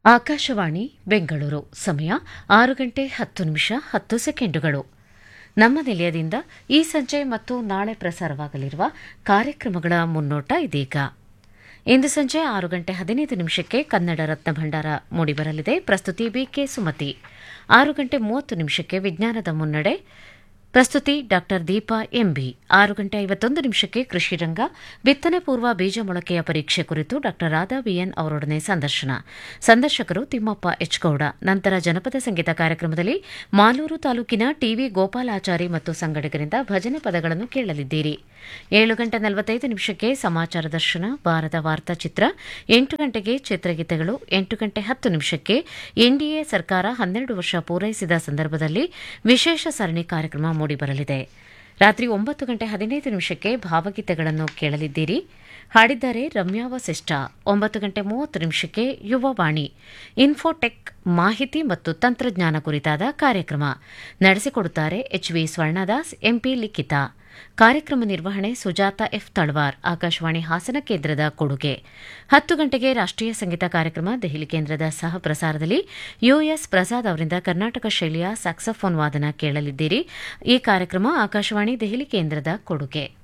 ಆಕಾಶವಾಣಿ ಬೆಂಗಳೂರು ಸಮಯ ಆರು ಗಂಟೆ ಹತ್ತು ನಿಮಿಷ ಹತ್ತು ಸೆಕೆಂಡುಗಳು ನಮ್ಮ ನಿಲಯದಿಂದ ಈ ಸಂಜೆ ಮತ್ತು ನಾಳೆ ಪ್ರಸಾರವಾಗಲಿರುವ ಕಾರ್ಯಕ್ರಮಗಳ ಮುನ್ನೋಟ ಇದೀಗ ಇಂದು ಸಂಜೆ ಆರು ಗಂಟೆ ಹದಿನೈದು ನಿಮಿಷಕ್ಕೆ ಕನ್ನಡ ರತ್ನ ಭಂಡಾರ ಮೂಡಿಬರಲಿದೆ ಪ್ರಸ್ತುತಿ ಬಿಕೆ ಸುಮತಿ ಆರು ಗಂಟೆ ಮೂವತ್ತು ನಿಮಿಷಕ್ಕೆ ವಿಜ್ಞಾನದ ಮುನ್ನಡೆ ಪ್ರಸ್ತುತಿ ಡಾ ದೀಪಾ ಎಂಬಿ ಆರು ಗಂಟೆ ಐವತ್ತೊಂದು ನಿಮಿಷಕ್ಕೆ ಕೃಷಿ ರಂಗ ಬಿತ್ತನೆ ಪೂರ್ವ ಬೀಜ ಮೊಳಕೆಯ ಪರೀಕ್ಷೆ ಕುರಿತು ಡಾ ರಾಧಾ ಬಿಎನ್ ಅವರೊಡನೆ ಸಂದರ್ಶನ ಸಂದರ್ಶಕರು ತಿಮ್ಮಪ್ಪ ಎಚ್ ಗೌಡ ನಂತರ ಜನಪದ ಸಂಗೀತ ಕಾರ್ಯಕ್ರಮದಲ್ಲಿ ಮಾಲೂರು ತಾಲೂಕಿನ ಟಿವಿ ಗೋಪಾಲಾಚಾರಿ ಮತ್ತು ಸಂಗಡಿಗರಿಂದ ಭಜನೆ ಪದಗಳನ್ನು ಕೇಳಲಿದ್ದೀರಿ ಏಳು ಗಂಟೆ ನಲವತ್ತೈದು ನಿಮಿಷಕ್ಕೆ ಸಮಾಚಾರ ದರ್ಶನ ಭಾರತ ವಾರ್ತಾಚಿತ್ರ ಎಂಟು ಗಂಟೆಗೆ ಚಿತ್ರಗೀತೆಗಳು ಎಂಟು ಗಂಟೆ ಹತ್ತು ನಿಮಿಷಕ್ಕೆ ಎನ್ಡಿಎ ಸರ್ಕಾರ ಹನ್ನೆರಡು ವರ್ಷ ಪೂರೈಸಿದ ಸಂದರ್ಭದಲ್ಲಿ ವಿಶೇಷ ಸರಣಿ ಕಾರ್ಯಕ್ರಮ ಮೂಡಿಬರಲಿದೆ ರಾತ್ರಿ ಒಂಬತ್ತು ಗಂಟೆ ಹದಿನೈದು ನಿಮಿಷಕ್ಕೆ ಭಾವಗೀತೆಗಳನ್ನು ಕೇಳಲಿದ್ದೀರಿ ಹಾಡಿದ್ದಾರೆ ರಮ್ಯಾ ವಸಿಷ್ಠ ಒಂಬತ್ತು ಗಂಟೆ ಮೂವತ್ತು ನಿಮಿಷಕ್ಕೆ ಯುವವಾಣಿ ಇನ್ಫೋಟೆಕ್ ಮಾಹಿತಿ ಮತ್ತು ತಂತ್ರಜ್ಞಾನ ಕುರಿತಾದ ಕಾರ್ಯಕ್ರಮ ನಡೆಸಿಕೊಡುತ್ತಾರೆ ಎಚ್ವಿ ಸ್ವರ್ಣದಾಸ್ ಎಂಪಿ ಲಿಖಿತ ಕಾರ್ಯಕ್ರಮ ನಿರ್ವಹಣೆ ಸುಜಾತ ಎಫ್ ತಳವಾರ್ ಆಕಾಶವಾಣಿ ಹಾಸನ ಕೇಂದ್ರದ ಕೊಡುಗೆ ಹತ್ತು ಗಂಟೆಗೆ ರಾಷ್ಟೀಯ ಸಂಗೀತ ಕಾರ್ಯಕ್ರಮ ದೆಹಲಿ ಕೇಂದ್ರದ ಸಹ ಪ್ರಸಾರದಲ್ಲಿ ಯುಎಸ್ ಪ್ರಸಾದ್ ಅವರಿಂದ ಕರ್ನಾಟಕ ಶೈಲಿಯ ಸ್ಯಾಕ್ಸಫೋನ್ ವಾದನ ಕೇಳಲಿದ್ದೀರಿ ಈ ಕಾರ್ಯಕ್ರಮ ಆಕಾಶವಾಣಿ ದೆಹಲಿ ಕೇಂದ್ರದ ಕೊಡುಗೆ